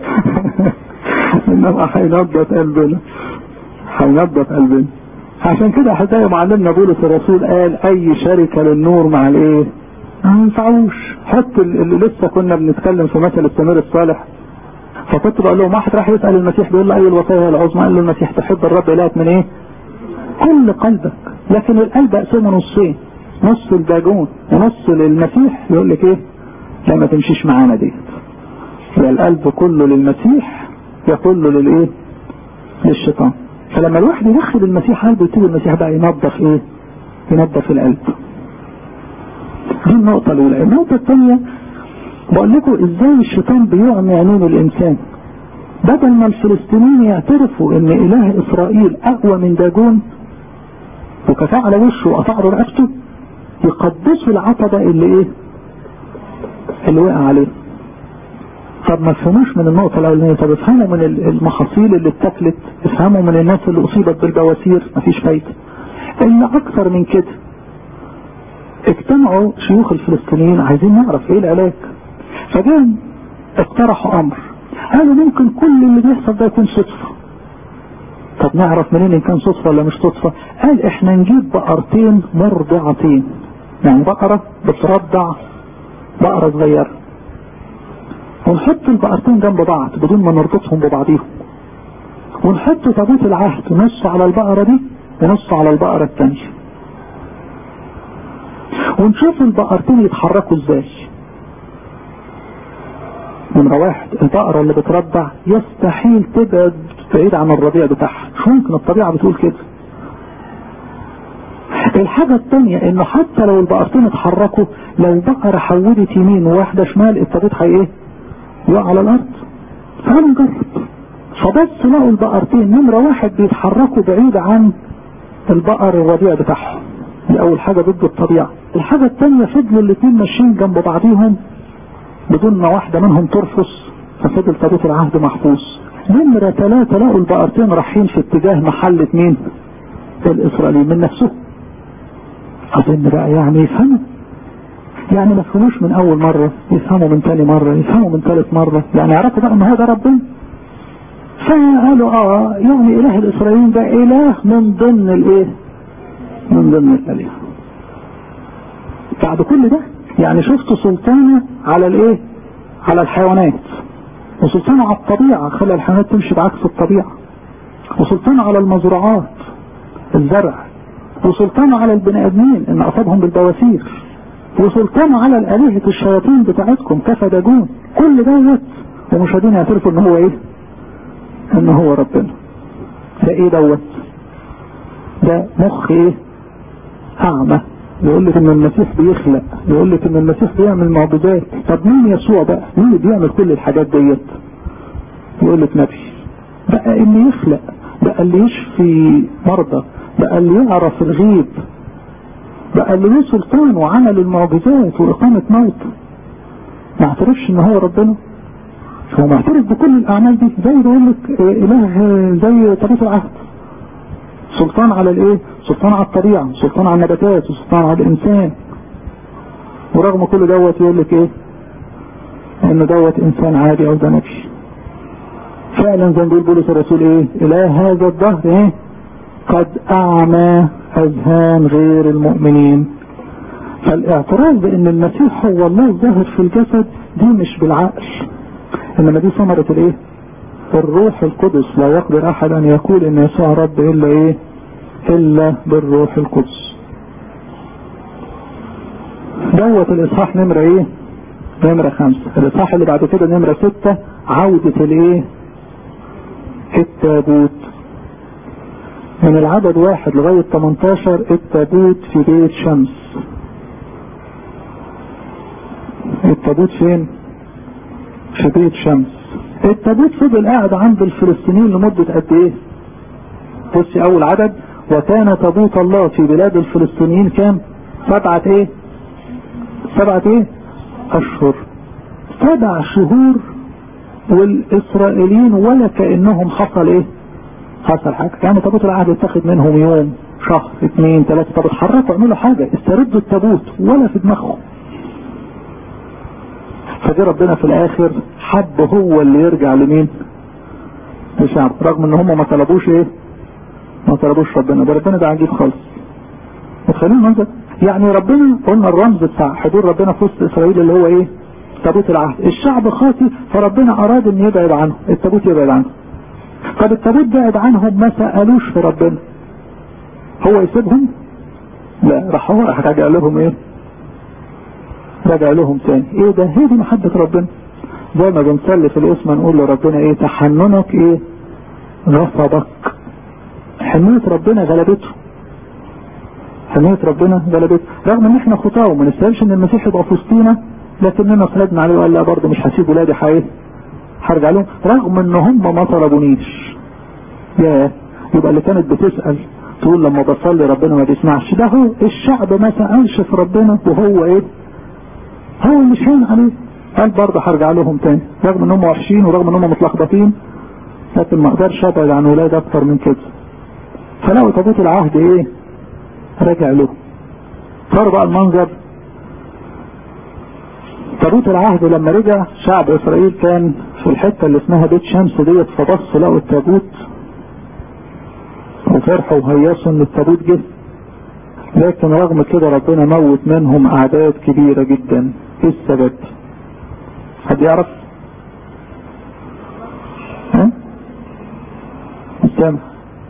انما هينظف قلبنا هينظف قلبنا عشان كده احبائي معلمنا بولس الرسول قال اي شركه للنور مع الايه؟ ما ينفعوش حط اللي لسه كنا بنتكلم في مثل السمير الصالح فكنت بقول لهم واحد راح يسال المسيح بيقول له اي الوصايا العظمى قال له المسيح تحب الرب الهك من ايه؟ كل قلبك لكن القلب اقسمه نصين نص الباجون ونص للمسيح يقول لك ايه؟ لا ما تمشيش معانا ديت يبقى القلب كله للمسيح يا كله للايه؟ للشيطان فلما الواحد يدخل المسيح قلبه يبتدي المسيح بقى ينظف ايه؟ ينظف القلب دي النقطة الأولى النقطة الثانية بقول لكم ازاي الشيطان بيعمي عينين الإنسان بدل ما الفلسطينيين يعترفوا ان إله إسرائيل أقوى من داجون وكفاه على وشه وقطع له رقبته يقدسوا العتبة اللي ايه؟ اللي وقع عليه طب ما تفهموش من النقطة الأولانية طب افهموا من المحاصيل اللي اتاكلت افهموا من الناس اللي أصيبت بالبواسير مفيش فايدة إلا أكثر من كده اجتمعوا شيوخ الفلسطينيين عايزين نعرف ايه العلاج فجاء اقترحوا امر قالوا ممكن كل اللي بيحصل ده يكون صدفة طب نعرف منين ان كان صدفة ولا مش صدفة قال احنا نجيب بقرتين مرضعتين يعني بقرة بترضع بقرة صغيرة ونحط البقرتين جنب بعض بدون ما نربطهم ببعضيهم ونحط تابوت العهد نص على البقرة دي ونص على البقرة الثانية ونشوف البقرتين يتحركوا ازاي نمرة واحد البقرة اللي بترضع يستحيل تبعد بعيد عن الرضيع بتاعها مش ممكن الطبيعة بتقول كده الحاجة الثانية انه حتى لو البقرتين اتحركوا لو بقرة حودت يمين وواحدة شمال التابوت هي ايه؟ يقع على الارض تعالوا نجرب فبس لقوا البقرتين نمرة واحد بيتحركوا بعيد عن البقر الرضيع بتاعهم دي اول حاجة ضد الطبيعة الحاجة الثانية فضلوا الاثنين ماشيين جنب بعضيهم بدون ما واحدة منهم ترفص ففضل تابوت العهد محفوظ نمرة ثلاثة لقوا البقرتين رايحين في اتجاه محلة مين الإسرائيليين من نفسهم أظن بقى يعني يفهموا يعني ما يفهموش من أول مرة يفهموا من تاني مرة يفهموا من ثالث مرة يعني يعرفوا بقى إن هذا ربنا فقالوا اه يعني اله الاسرائيليين ده اله من ضمن الايه من ضمن الالهه بعد كل ده يعني شفت سلطانه على الايه على الحيوانات وسلطانه على الطبيعه خلى الحيوانات تمشي بعكس الطبيعه وسلطانه على المزروعات الزرع وسلطانه على البني ادمين ان اصابهم بالبواسير وسلطانه على الالهه الشياطين بتاعتكم كفدجون كل دوت ومش قادرين يعترفوا ان هو ايه ان هو ربنا ده ايه دوت ده مخ ايه اعمى يقول لك ان المسيح بيخلق يقول لك ان المسيح بيعمل معجزات طب مين يسوع بقى مين اللي بيعمل كل الحاجات ديت يقول لك نبي بقى اللي يخلق بقى اللي يشفي مرضى بقى اللي يعرف الغيب بقى اللي له سلطان وعمل المعجزات وإقامة موت ما اعترفش ان هو ربنا هو معترف بكل الاعمال دي زي بيقول لك اله زي طريق العهد سلطان على الايه سلطان على الطبيعة سلطان على النباتات وسلطان على الانسان ورغم كل دوت يقول لك ايه ان دوت انسان عادي او ده نبي فعلا زي ما بيقول بولس الرسول ايه اله هذا الدهر ايه قد اعمى اذهان غير المؤمنين فالاعتراف بان المسيح هو الله الظاهر في الجسد دي مش بالعقل انما دي ثمرة الايه الروح القدس لا يقدر احد ان يقول ان يسوع رب الا ايه الا بالروح القدس دوت الاصحاح نمرة ايه نمرة خمسة الاصحاح اللي بعد كده نمرة ستة عودة الايه التابوت من العدد واحد لغاية 18 التابوت في بيت شمس التابوت فين في بيت شمس التابوت فضل قاعد عند الفلسطينيين لمدة قد ايه بصي اول عدد وكان تابوت الله في بلاد الفلسطينيين كام سبعة ايه سبعة ايه اشهر سبع شهور والاسرائيليين ولا كأنهم حصل ايه حصل حاجة يعني تابوت العهد اتخذ منهم يوم شهر اثنين ثلاثة طب اتحركوا اعملوا حاجة استردوا التابوت ولا في دماغهم فجي ربنا في الاخر حب هو اللي يرجع لمين لشعب رغم ان هم ما طلبوش ايه ما طلبوش ربنا ده ربنا ده عجيب خالص متخيلين المنظر يعني ربنا قلنا الرمز بتاع حضور ربنا في وسط اسرائيل اللي هو ايه تابوت العهد الشعب خاطي فربنا اراد ان يبعد عنه التابوت يبعد عنه طب التابوت بعد عنهم ما سألوش في ربنا هو يسيبهم لا راح هو راح راجع لهم ايه راجع لهم تاني ايه ده هي دي محبة ربنا زي ما بنصلي في الاسم نقول لربنا ايه تحننك ايه غصبك حنية ربنا غلبته حنية ربنا غلبته رغم ان احنا خطاه وما نستاهلش ان المسيح يبقى في وسطينا لكننا صلبنا عليه وقال لا برضه مش هسيب ولادي حقيقي هرجع لهم رغم ان هم ما طلبونيش يا يبقى اللي كانت بتسأل تقول لما بصلي ربنا ما بيسمعش ده هو الشعب ما سألش في ربنا وهو ايه هو مش هين عليه قال برضه هرجع لهم تاني رغم ان هم وحشين ورغم ان هم متلخبطين لكن ما اقدرش ابعد عن ولاد اكتر من كده فلقوا تابوت العهد ايه رجع له صار بقى المنظر تابوت العهد لما رجع شعب اسرائيل كان في الحتة اللي اسمها بيت شمس ديت فبص لقوا التابوت وفرحوا وهيصوا ان التابوت جه لكن رغم كده ربنا موت منهم اعداد كبيرة جدا ايه السبب حد يعرف ها السامع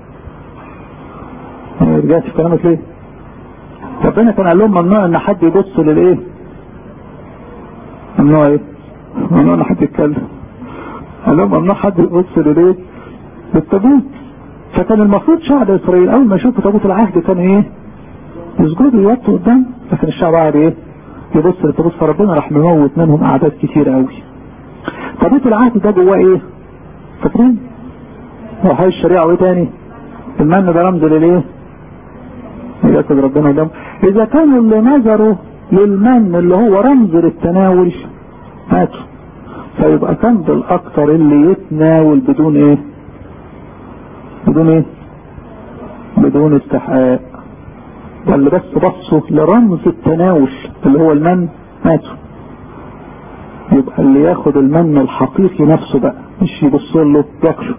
رجعت في كلامك ليه ربنا كان قال لهم ممنوع ان حد يبص للايه ممنوع ايه ممنوع ان حد يتكلم قال لهم ممنوع حد يبص للايه للتابوت فكان المفروض شعب اسرائيل اول ما يشوفوا تابوت العهد كان ايه يسجدوا يوطوا قدام لكن الشعب قاعد ايه يبص للتابوت فربنا راح مموت منهم اعداد كتير قوي تابوت العهد ده جواه ايه فاكرين وحي الشريعه وايه تاني المن ده رمز للايه يأكد ربنا دم اذا كانوا اللي نظروا للمن اللي هو رمز للتناول ماتوا فيبقى كان بالاكتر اللي يتناول بدون ايه بدون ايه بدون استحقاق واللي بس بصوا لرمز التناول اللي هو المن ماتوا يبقى اللي ياخد المن الحقيقي نفسه بقى مش يبص له ياكله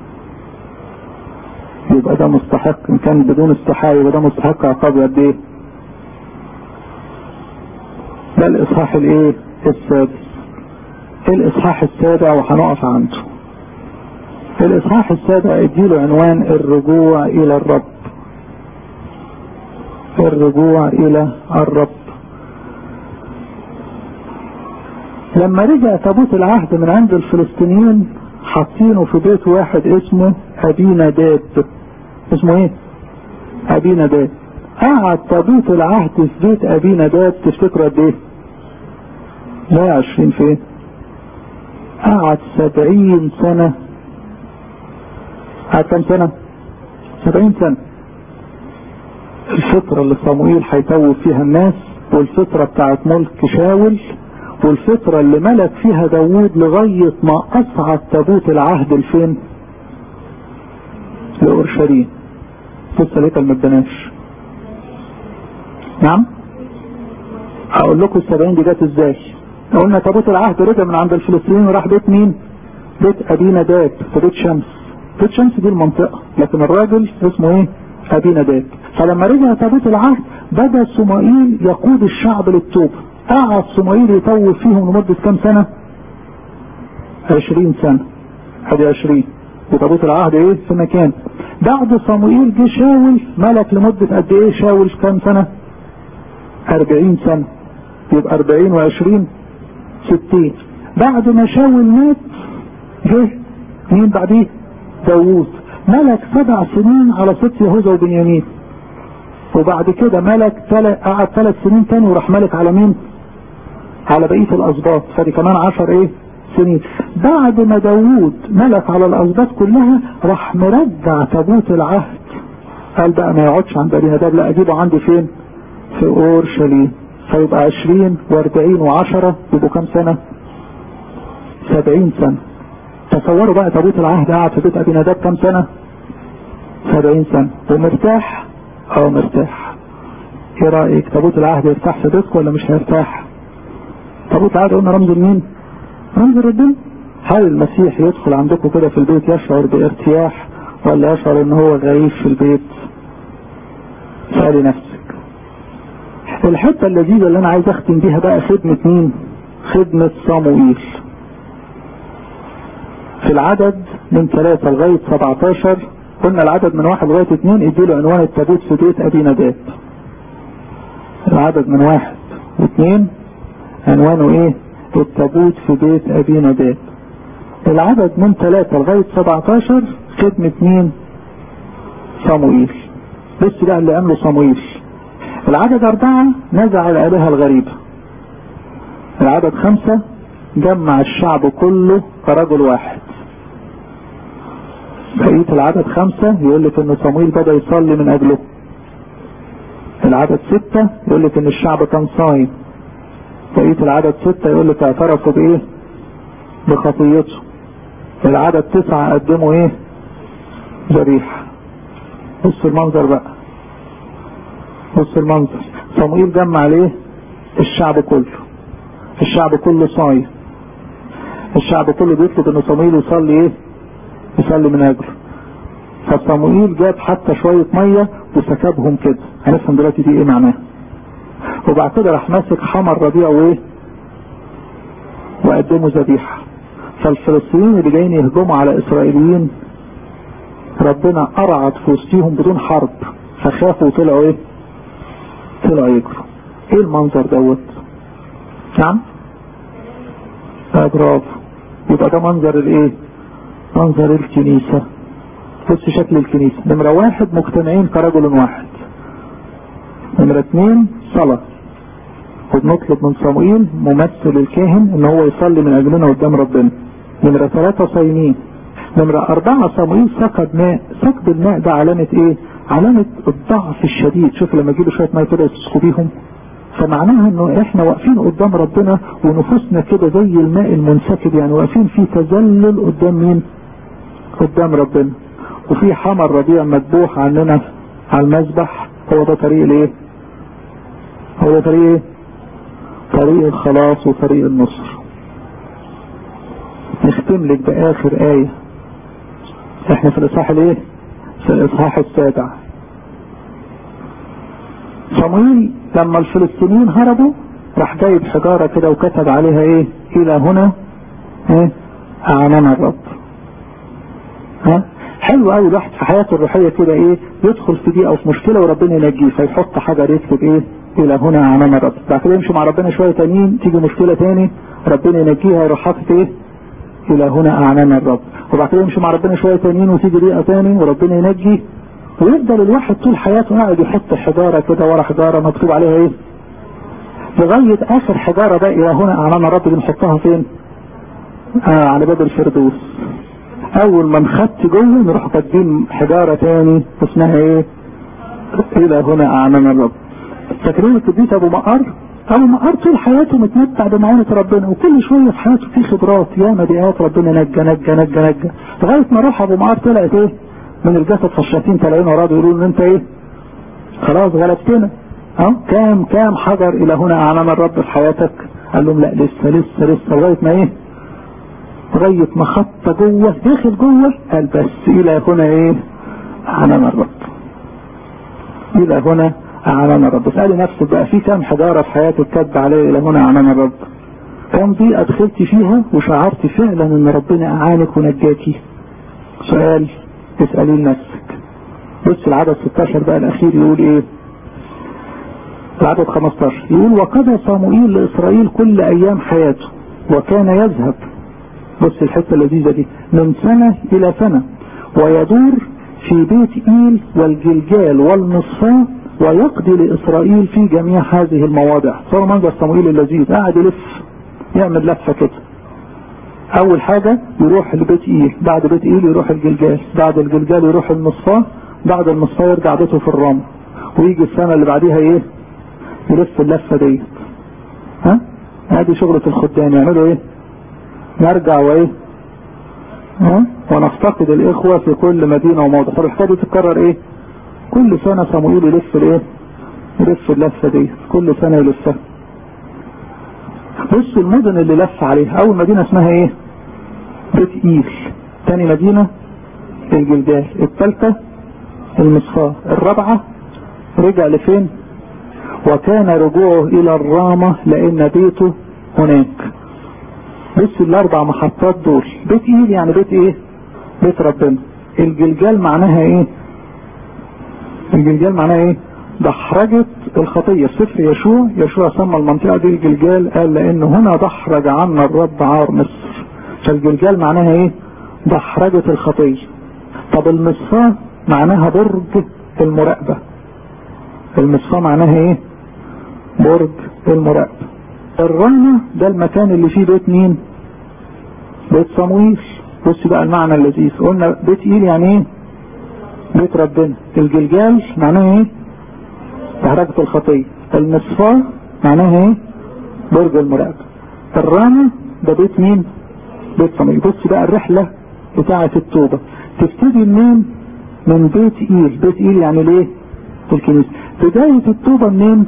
يبقى ده مستحق ان كان بدون استحقاق يبقى ده مستحق عقاب قد ايه ده الاصحاح الايه السادس الاصحاح السابع وهنقف عنده الاصحاح السابع اديله عنوان الرجوع الى الرب الرجوع الى الرب لما رجع تابوت العهد من عند الفلسطينيين حاطينه في بيت واحد اسمه ابينا داد اسمه ايه ابينا داد قعد تابوت العهد في بيت ابينا داد تفتكروا قد ايه لا عشرين فين قعد سبعين سنة قعد كم سنة سبعين سنة الفترة اللي صموئيل هيتوب فيها الناس والفترة بتاعت ملك شاول والفترة اللي ملك فيها داوود لغاية ما أصعد تابوت العهد لفين؟ لأورشليم لسه ليك ما اتبناش نعم؟ هقول لكم السبعين دي جت ازاي؟ قلنا تابوت العهد رجع من عند الفلسطينيين وراح بيت مين؟ بيت أبينا داد في بيت شمس بيت شمس دي المنطقة لكن الراجل اسمه ايه؟ أبينا داد فلما رجع تابوت العهد بدأ صمائيل يقود الشعب للتوبة قعد صمائيل يطوف فيهم لمدة كام سنة؟ عشرين سنة ادي عشرين وتابوت العهد ايه في مكان بعد صموئيل جه شاول ملك لمدة قد ايه شاول كام سنة؟ أربعين سنة يبقى أربعين وعشرين ستين بعد ما شاول مات جه مين بعديه؟ داوود ملك سبع سنين على ست يهوذا وبنيامين وبعد كده ملك تل... قعد ثلاث سنين تاني وراح ملك على مين؟ على بقية الأسباط فدي كمان عشر إيه؟ سنين بعد ما داوود ملك على الأسباط كلها راح مرجع تابوت العهد قال بقى ما يقعدش عند أبي نداب لا أجيبه عندي فين؟ في أورشليم فيبقى عشرين وأربعين وعشرة يبقوا كام سنة؟ سبعين سنة تصوروا بقى تابوت العهد قعد في بيت أبي نداب كام سنة؟ سبعين سنة ومرتاح؟ اه مرتاح ايه رأيك تابوت العهد يرتاح في بيتك ولا مش هيرتاح تابوت العهد قلنا رمز لمين رمز ربنا هل المسيح يدخل عندكم كده في البيت يشعر بارتياح ولا يشعر ان هو غريب في البيت سألي نفسك الحتة اللذيذة اللي انا عايز اختم بيها بقى خدمة مين خدمة صاموئيل في العدد من ثلاثة لغاية 17 قلنا العدد من واحد لغاية اثنين اديله عنوان التابوت في بيت ابي نداب العدد من واحد واثنين عنوانه ايه التابوت في بيت ابي نداب العدد من ثلاثة لغاية 17 خدمة مين صموئيل بص بقى اللي عمله صموئيل العدد أربعة نزع الآلهة الغريبة العدد خمسة جمع الشعب كله كرجل واحد بقية العدد خمسة يقول لك ان صمويل بدأ يصلي من اجله العدد ستة يقول لك ان الشعب كان صايم بقية العدد ستة يقول لك اعترفوا بايه بخطيته العدد تسعة قدموا ايه ذبيحة بص المنظر بقى بص المنظر صموئيل جمع عليه الشعب كله الشعب كله صايم الشعب كله بيطلب ان صموئيل يصلي ايه يصلي من اجله فصموئيل جاب حتى شوية مية وسكبهم كده هنفهم دلوقتي دي ايه معناها وبعد كده راح ماسك حمر ربيع وايه وقدموا ذبيحة فالفلسطينيين اللي جايين يهجموا على اسرائيليين ربنا ارعد في وسطيهم بدون حرب فخافوا وطلعوا ايه طلعوا يجروا ايه المنظر دوت نعم اه برافو يبقى ده منظر الايه منظر الكنيسة بص شكل الكنيسة نمرة واحد مجتمعين كرجل واحد نمرة اثنين صلاة وبنطلب من صموئيل ممثل الكاهن ان هو يصلي من اجلنا قدام ربنا نمرة ثلاثة صايمين نمرة أربعة صموئيل سكب ماء سكب الماء ده علامة إيه؟ علامة الضعف الشديد شوف لما يجيبوا شوية ماء كده يسكبيهم فمعناها انه احنا واقفين قدام ربنا ونفوسنا كده زي الماء المنسكب يعني واقفين في تذلل قدام مين قدام ربنا وفي حمر ربيع مذبوح عننا على المذبح هو ده طريق الايه هو ده طريق ايه طريق الخلاص وطريق النصر نختم لك باخر ايه احنا في الاصحاح الايه في الاصحاح السابع صمويل لما الفلسطينيين هربوا راح جايب حجارة كده وكتب عليها ايه الى هنا ايه اعاننا الرب ها حلو قوي الواحد في حياته الروحية كده ايه يدخل في دي او في مشكلة وربنا ينجيه فيحط حجر يكتب ايه الى هنا اعاننا الرب بعد كده يمشي مع ربنا شوية تانيين تيجي مشكلة تاني ربنا ينجيها يروح حاطط ايه الى هنا اعاننا الرب وبعد كده يمشي مع ربنا شوية تانيين وتيجي دقيقة تاني وربنا ينجي ويفضل الواحد طول حياته قاعد يحط حجارة كده ورا حجارة مكتوب عليها ايه لغاية اخر حجارة بقى الى هنا اعلان الرب دي نحطها فين آه على باب الفردوس اول ما نخدت جوه نروح كاتبين حجارة تاني اسمها ايه الى هنا اعلان الرب فاكرين القديس ابو مقر ابو مقر طول حياته متمتع بمعونة ربنا وكل شوية في حياته في خبرات يا مبيعات ربنا نجى نجى نجى نجى لغاية ما راح ابو مقر طلعت ايه من الجسد فالشياطين طالعين وراه يقولوا ان انت ايه خلاص غلبتنا ها كام كام حجر الى هنا اعلن الرب في حياتك قال لهم لا لسه لسه لسه لغايه ما ايه لغايه ما خط جوه داخل جوه قال بس الى هنا ايه اعلن الرب الى هنا اعلن الرب اسالي نفسك بقى في كام حجاره في حياتك كاتبه عليه الى هنا اعلن الرب كم دي ادخلت فيها وشعرت فعلا ان ربنا اعانك ونجاكي سؤال اسألي لنفسك بص العدد 16 بقى الأخير يقول إيه العدد 15 يقول وقضى صموئيل لإسرائيل كل أيام حياته وكان يذهب بص الحتة اللذيذة دي من سنة إلى سنة ويدور في بيت إيل والجلجال والمصفاة ويقضي لإسرائيل في جميع هذه المواضع صار منظر صموئيل اللذيذ قاعد يلف يعمل لفة كده اول حاجة يروح لبيت ايل بعد بيت ايل يروح الجلجال بعد الجلجال يروح المصفاة بعد المصفاة يرجع بيته في الرمل ويجي السنة اللي بعديها ايه يلف اللفة ديت ها ادي شغلة الخدام يعملوا ايه نرجع وايه ها ونفتقد الاخوة في كل مدينة وموضع طب الحكاية دي تتكرر ايه كل سنة صموئيل يلف الايه يلف اللفة ديت كل سنة يلفها بص المدن اللي لف عليها اول مدينة اسمها ايه بيت ايل تاني مدينة الجلجال الثالثة المصفاة الرابعة رجع لفين وكان رجوعه الى الرامة لان بيته هناك بص الاربع محطات دول بيت ايل يعني بيت ايه بيت ربنا الجلجال معناها ايه الجلجال معناها ايه دحرجة الخطية سفر يشوع يشوع سمى المنطقة دي الجلجال قال لان هنا دحرج عنا الرب عار مصر فالجلجال معناها ايه دحرجة الخطية طب المصفاة معناها برج المراقبة المصفاة معناها ايه برج المراقبة الرامة ده المكان اللي فيه بيت مين بيت صمويل بص بقى المعنى اللذيذ قلنا بيت ايل يعني ايه بيت ربنا الجلجال معناها ايه دحرجة الخطية المصفاة معناها ايه برج المراقبة الرامة ده بيت مين بيت صمويل بص بقى الرحلة بتاعة التوبة تبتدي منين من بيت ايل بيت ايل يعني ليه في الكنيسة بداية التوبة منين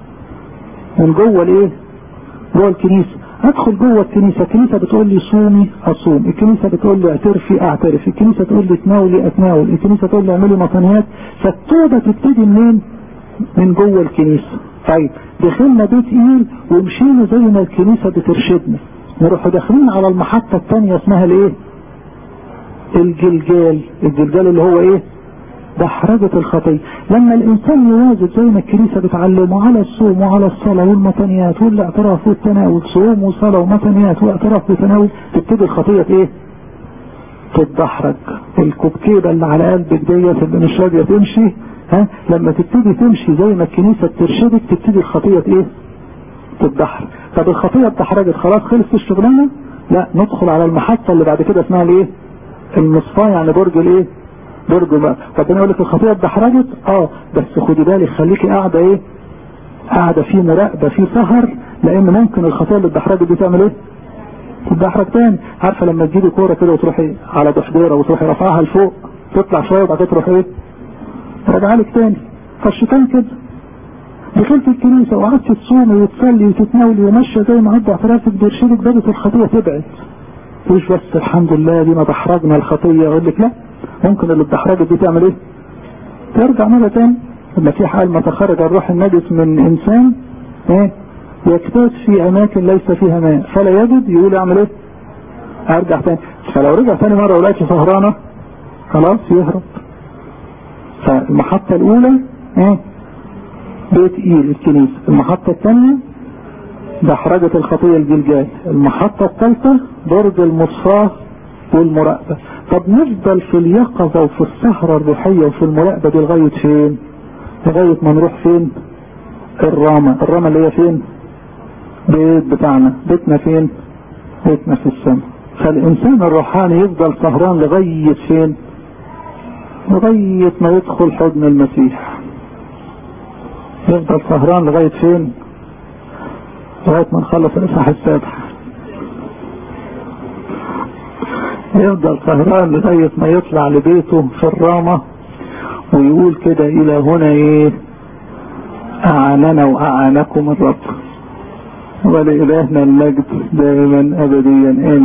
من جوه الايه جوه الكنيسة ادخل جوه الكنيسة الكنيسة بتقول لي صومي اصوم الكنيسة بتقول لي اعترفي اعترف الكنيسة تقول لي تناولي اتناول الكنيسة تقول لي اعملي مطنيات فالتوبة تبتدي منين من جوه الكنيسة طيب دخلنا بيت ايل ومشينا زي ما الكنيسة بترشدنا نروح داخلين على المحطة الثانية اسمها الايه الجلجال الجلجال اللي هو ايه دحرجة الخطية لما الانسان يواجد زي ما الكنيسة بتعلمه على الصوم وعلى الصلاة والمتنيات والاعتراف والتناول صوم وصلاة ومتنيات واعتراف وتناول تبتدي الخطية ايه تتدحرج الكوبكيبة اللي على قلبك ديت اللي مش راضية تمشي ها لما تبتدي تمشي زي ما الكنيسة بترشدك تبتدي الخطية ايه تتدحرج طب الخطية اتدحرجت خلاص خلصت الشغلانة لا ندخل على المحطة اللي بعد كده اسمها الايه المصفاة يعني برج الايه برج بقى طب انا اقول لك الخطيئة اتدحرجت اه بس خدي بالك خليكي قاعدة ايه قاعدة في مراقبة في سهر لان ممكن الخطية اللي اتدحرجت دي تعمل ايه تتدحرج تاني عارفة لما تجيبي كورة كده وتروحي على دحديرة وتروحي رفعها لفوق تطلع شوية وبعد كده تروح ايه راجعة لك تاني فالشيطان كده دخلت الكنيسة وقعدت تصومي وتصلي وتتناولي وماشية زي ما عدى اعترافك بيرشدك بدت الخطية تبعد مش بس الحمد لله دي ما دحرجنا الخطية اقول لك لا ممكن اللي اتدحرجت دي تعمل ايه ترجع مرة تاني لما في حال ما تخرج الروح النجس من انسان ايه يكتاز في اماكن ليس فيها ماء فلا يجد يقول اعمل ايه ارجع تاني فلو رجع تاني مرة ولقيت سهرانة خلاص يهرب فالمحطة الاولى ايه بيت ايل الكنيسة المحطة الثانية دحرجة الخطية الجلجال المحطة الثالثة برج المصفاة والمراقبة طب نفضل في اليقظة وفي السهرة الروحية وفي المراقبة دي لغاية فين لغاية ما نروح فين الرامة الرامة اللي هي فين بيت بتاعنا بيتنا فين بيتنا في السماء فالإنسان الروحاني يفضل سهران لغاية فين لغاية ما يدخل حضن المسيح يفضل سهران لغاية فين لغاية ما نخلص الإصحاح السابع يفضل سهران لغاية ما يطلع لبيته في الرامة ويقول كده إلى هنا إيه أعاننا وأعانكم الرب ولإلهنا المجد دائما أبديا آمين